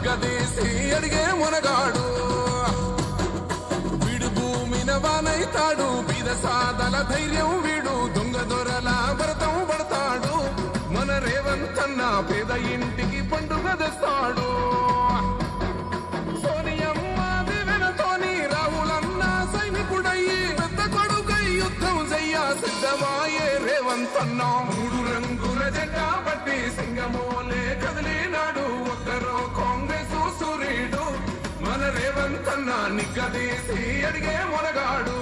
నిగ్గదీసి అడిగే మునగాడు వీడు భూమిన వానైతాడు బీద సాదల ధైర్యం వీడు దొంగ దొరల భరతం పడతాడు మన రేవంతన్న పేద ఇంటికి పండుగ తెస్తాడు సోనియమ్మ దివెనతోని రాహులన్న సైనికుడయ్యి పెద్ద కొడుకై యుద్ధం చెయ్య సిద్ధమాయే రేవంతన్న మూడు రంగుల జెండా పట్టి సింగమోలే కదిలినాడు ఒక్కరో కాంగ్రెస్ సూర్యుడు మన రేవంతన్న నిగ్గదీసి అడిగే మొనగాడు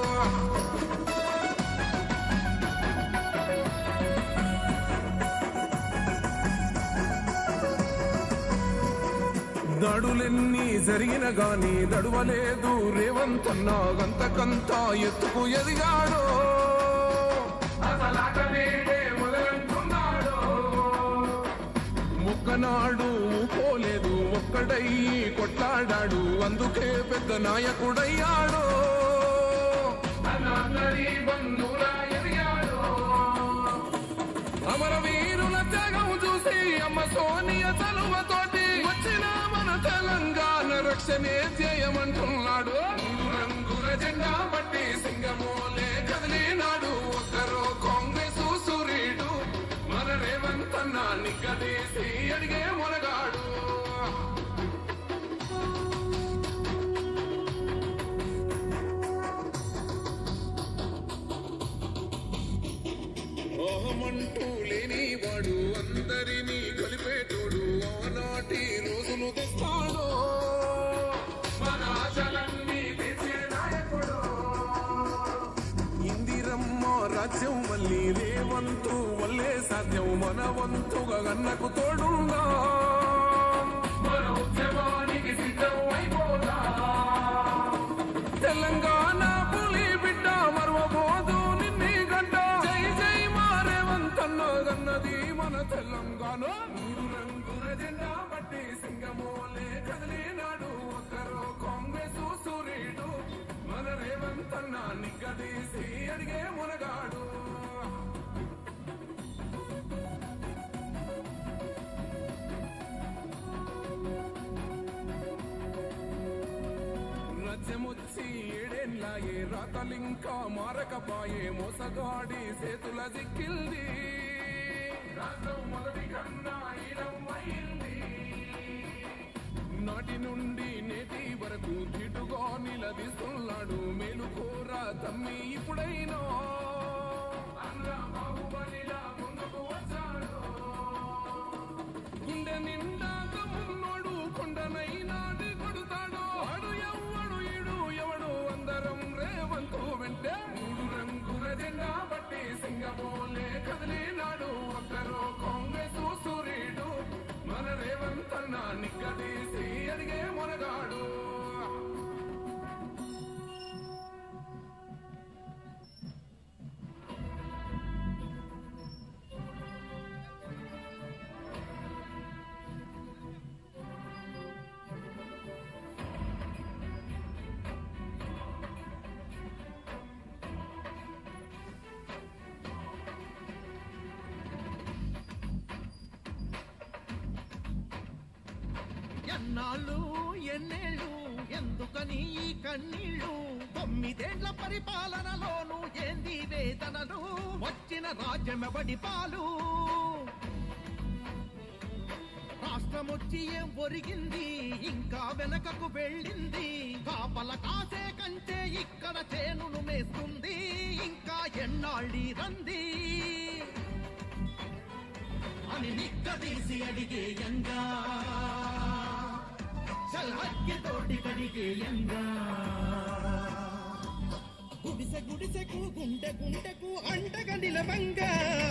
దడులెన్ని జరిగిన గాని దడువలేదు రేవంతన్న గంతకంత ఎత్తుకు ఎదిగాడు అసలాట నేడే మొదలంటున్నాడు ముక్కనాడు పోలేదు ఒక్కడై కొట్లాడాడు అందుకే పెద్ద నాయకుడయ్యాడు అనందరి బంధువుల ఎదిగాడు అమరవీరుల త్యాగం చూసి అమ్మ సోనియ చలువతోటి వచ్చిన మన తెలంగాణ రక్షణే చేయమంటున్నాడు రంగుల జెండా బట్టి సింగమోలే కదిలినాడు ఒక్కరో కాంగ్రెస్ సూర్యుడు మన రేవంతన్న నిగ్గదీసి అడిగే మునగాడు ఓహమంటూ లేనివాడు అందరినీ కలిపేటోడు ఆనాటి రోజులు తెస్తాడు మన ఆశలన్నీ తీర్చే నాయకుడు ఇందిరమ్మ రాజ్యం మళ్ళీ రేవంతు వల్లే సాధ్యం మన వంతుగా గన్నకు తోడుందా మన ఉద్యమానికి సిద్ధం అయిపోదా తెలంగాణ పులి బిడ్డ మరవబోదు నిన్ని గడ్డ జై జై మారేవంతన్న గన్నది మన తెలంగాణ మూడు రంగుల జెండా బట్టి సింగమోలే కదిలినాడు ఒక్కరో కాంగ్రెస్ సూర్యుడు మన రేవంతన్న నిగ్గదీసి అడిగే మునగాడు రాజ్యమొచ్చి ఏడేళ్ళాయే రాతలింకా మారకపాయే మోసగాడి చేతుల దిక్కిల్ది రాజ్యం మొదటి కన్నా ఈలమైంది నాటి నుండి నేటి వరకు దిటుగా నిలదీస్తున్నాడు మేలుకోర తమ్మి ఇప్పుడైనా అన్న బాహుబలిలా ముందుకు వచ్చాడు గుండె నిండా ఉన్నోడు కొండనైనా కొడుతాడు అడు ఎవ్వడు ఇడు ఎవడు అందరం రేవంతు వెంటే మూడు రంగుల జెండా బట్టి సింగమోలే కదిలినాడు ఒక్కరో కాంగ్రెస్ సూర్యుడు మన రేవంతన్న నిగ్గదీసి అడిగే మొనగాడు ఎన్నాళ్ళు ఎన్నేళ్ళు ఎందుకని ఈ కన్నీళ్ళు తొమ్మిదేండ్ల పరిపాలనలోను ఏంది వేదనలు వచ్చిన రాజ్యమెబడి పాలు రాష్ట్రమొచ్చి ఏం ఒరిగింది ఇంకా వెనకకు వెళ్ళింది కాపల కాసే కంటే ఇక్కడ చేనును మేస్తుంది ఇంకా ఎన్నాళ్ళి రంది అని నిక్కదీసి అడిగేయంగా సల్హత్యతోటి కడిగేయంగా గుడిసె గుడిసెకు గుండె గుండెకు అండగా నిలవంగా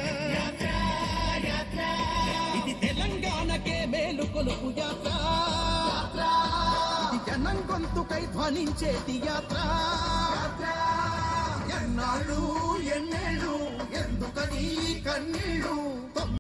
ఇది తెలంగాణకే మేలు కొలుపు యాత్ర ఇది జనం గొంతుకై ధ్వనించేది యాత్ర ఎన్నాళ్ళు ఎన్నేళ్ళు ఎందుకని ఈ కన్నీళ్ళు